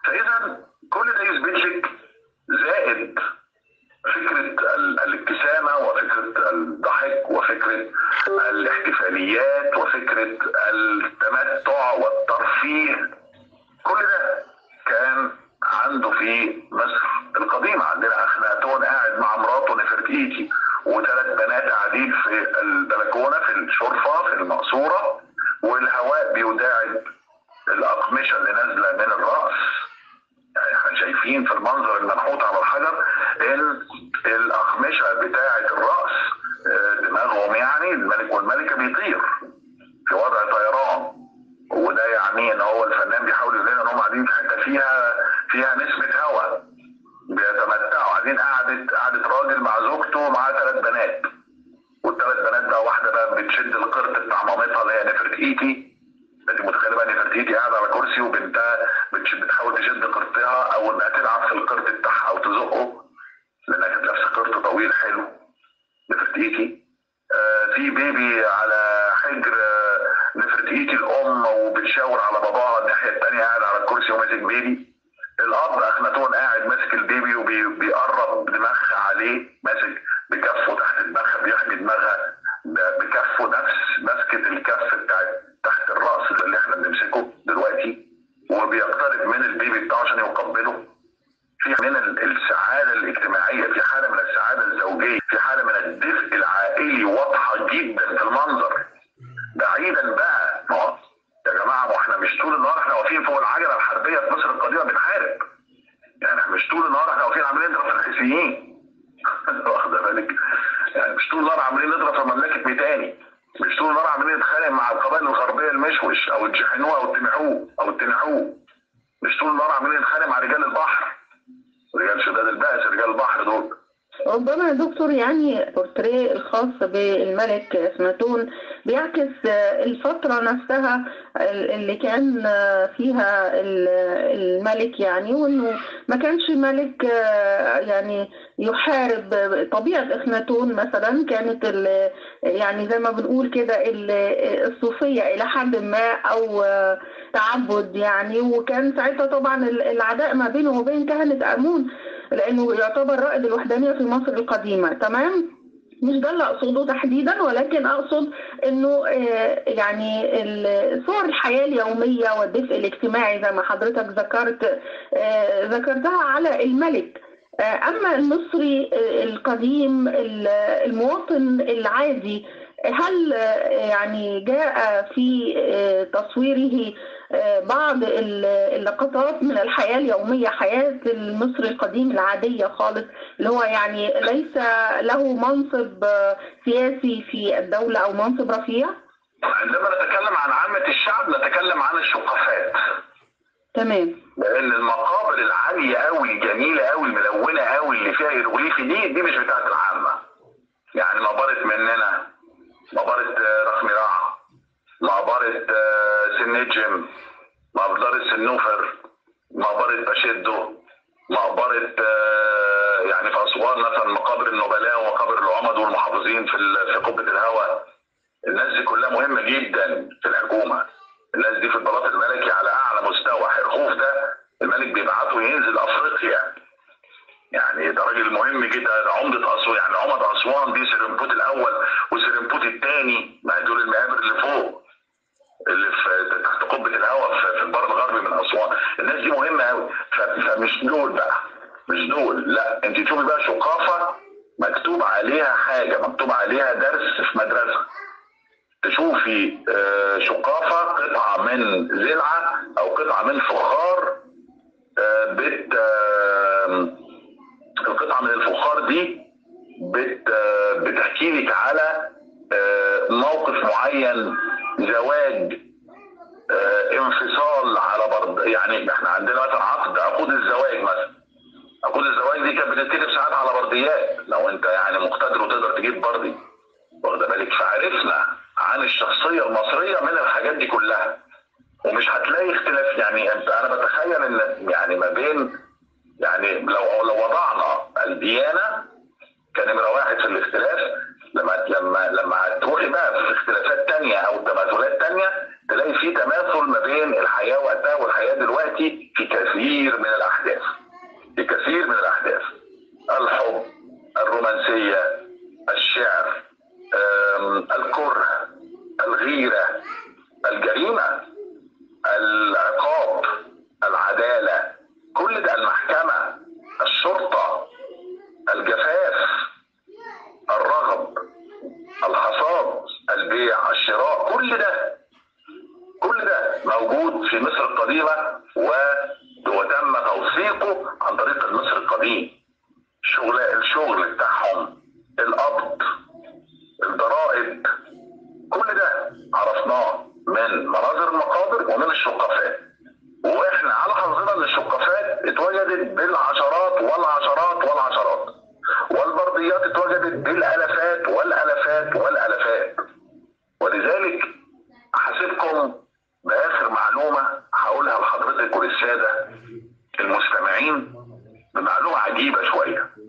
فاذا كل ده يثبت لك زائد فكره ال- الابتسامه وفكره الضحك وفكره الاحتفاليات وفكره التمتع والترفيه كل ده كان عنده في مصر القديمه عندنا اخناتون قاعد مع مراته نفرتيتي وثلاث بنات قاعدين في البلكونه في الشرفه في المقصوره والهواء بيداعب الاقمشه اللي نازله من الراس يعني احنا شايفين في المنظر المنحوت على الحجر ان الاقمشه بتاعه الراس آه، دماغهم يعني الملك والملكه بيطير في وضع طيران وده يعني ان هو الفنان بيحاول يقول لنا ان هم قاعدين في حته فيها فيها نسبه هواء بيتمتعوا قاعدين قعدة قعدة راجل مع زوجته ومعاه ثلاث بنات والثلاث بنات بقى واحده بقى بتشد القرط بتاع مامتها اللي هي نفرتيتي انت متخيل بقى نفرتيتي قاعده على كرسي وبنتها بتش- بتحاول تشد قرطها او انها تلعب في القرط بتاعها او تزقه لانها كانت لابسه قرط طويل حلو نفرتيتي آه في بيبي على حجر آه، نفرتيتي الام وبتشاور على باباها الناحيه الثانيه قاعد على الكرسي وماسك بيبي الاب اخناتون قاعد ماسك البيبي وبيقرب دماغها عليه ماسك بكفه تحت دماغها بيحمي دماغها ب- بكفه نفس مسكه الكف بتاعت تحت الراس اللي احنا بنمسكه دلوقتي وبيقترب من البيبي بتاعه عشان يقبله في من ال- السعاده الاجتماعيه في حاله من السعاده الزوجيه في حاله من الدفء العائلي واضحه جدا في المنظر بعيدا بقى ما هو يا جماعه ما احنا مش طول النهار احنا واقفين فوق العجله الحربيه في مصر القديمه بنحارب يعني احنا مش طول النهار احنا واقفين عاملين نضرب في الحيثيين واخده بالك يعني مش طول النهار عاملين نضرب في مملكه ميتاني مش طول النهار عاملين نتخانق مع القبائل الغربيه المشوش او الجحنوه او التمحوه او التنحوه مش طول النهار عاملين نتخانق مع رجال البحر رجال شداد البأس رجال البحر دول ربما يا دكتور يعني البورتريه الخاص بالملك اسماتون بيعكس آه، الفترة نفسها ال- اللي كان آه، فيها ال- الملك يعني وانه ما كانش ملك آه، يعني يحارب طبيعة اخناتون مثلا كانت ال- يعني زي ما بنقول كده ال- الصوفية إلى حد ما أو آه، تعبد يعني وكان ساعتها طبعا ال- العداء ما بينه وبين كهنة آمون لانه يعتبر رائد الوحدانيه في مصر القديمه تمام مش ده اللي اقصده تحديدا ولكن اقصد انه آه، يعني ال- صور الحياه اليوميه والدفء الاجتماعي زي ما حضرتك ذكرت آه، ذكرتها على الملك آه، اما المصري آه، القديم ال- المواطن العادي هل آه، يعني جاء في آه، تصويره آه، بعض ال- اللقطات من الحياة اليومية حياة المصري القديم العادية خالص اللي هو يعني ليس له منصب آه، سياسي في الدولة أو منصب رفيع عندما نتكلم عن عامة الشعب نتكلم عن الشقفات تمام لان المقابر العاليه قوي الجميله قوي الملونه قوي اللي فيها هيروغليفي دي دي مش بتاعت العامه يعني مقبره مننا مقبره آه، رخمراع مقبره آه، سنجم مقبره السنوفر مقبره باشدو مقبره آه، يعني في اسوان مثلا مقابر النبلاء ومقابر العمد والمحافظين في ال- في قبه الهوى الناس دي كلها مهمه جدا في الحكومه الناس دي في البلاط الملكي على اعلى مستوى حرخوف ده الملك بيبعته ينزل افريقيا يعني ده راجل مهم جدا ده عمدة أسوان يعني عمد أسوان دي سيرمبوت الأول وسيرمبوت الثاني ما دول المقابر اللي فوق اللي في تحت قبة الهواء في في البر الغربي من أسوان الناس دي مهمة قوي فمش دول بقى مش دول لا أنت تشوفي بقى شقافة مكتوب عليها حاجة مكتوب عليها درس في مدرسة تشوفي آه، شقافة قطعة من زلعة أو قطعة من فخار آه، بت آه، القطعة من الفخار دي بت آه، بتحكي لك على آه، موقف معين زواج آه، انفصال على برض يعني احنا عندنا مثلا عقد عقود الزواج مثلا عقود الزواج دي كانت بتتكتب ساعات على برديات لو انت يعني مقتدر وتقدر تجيب بردي واخده بالك فعرفنا عن الشخصيه المصريه من الحاجات دي كلها ومش هتلاقي اختلاف يعني انت انا بتخيل ان يعني ما بين يعني لو لو وضعنا الديانه كنمره واحد في الاختلاف لما لما لما هتروحي بقى في اختلافات تانية او تماثلات تانية تلاقي في تماثل ما بين الحياه وقتها والحياه دلوقتي في كثير من الاحداث في كثير من الاحداث الحب الرومانسيه الشعر آم، الكره الغيره الجريمه العقاب العداله كل ده المحكمه الشرطه الجفاف الرغب الحصاد البيع الشراء كل ده كل ده موجود في مصر القديمة و- وتم توثيقه عن طريق المصر القديم شغل الشغل بتاعهم القبض الضرائب كل ده عرفناه من مناظر المقابر ومن الشقفات واحنا على حظنا ان الشقفات اتوجدت بالعشرات والعشرات والعشرات والبرديات اتوجدت بالالافات والالافات والالافات ولذلك احاسبكم باخر معلومه هقولها لحضرتك وللساده المستمعين بمعلومه عجيبه شويه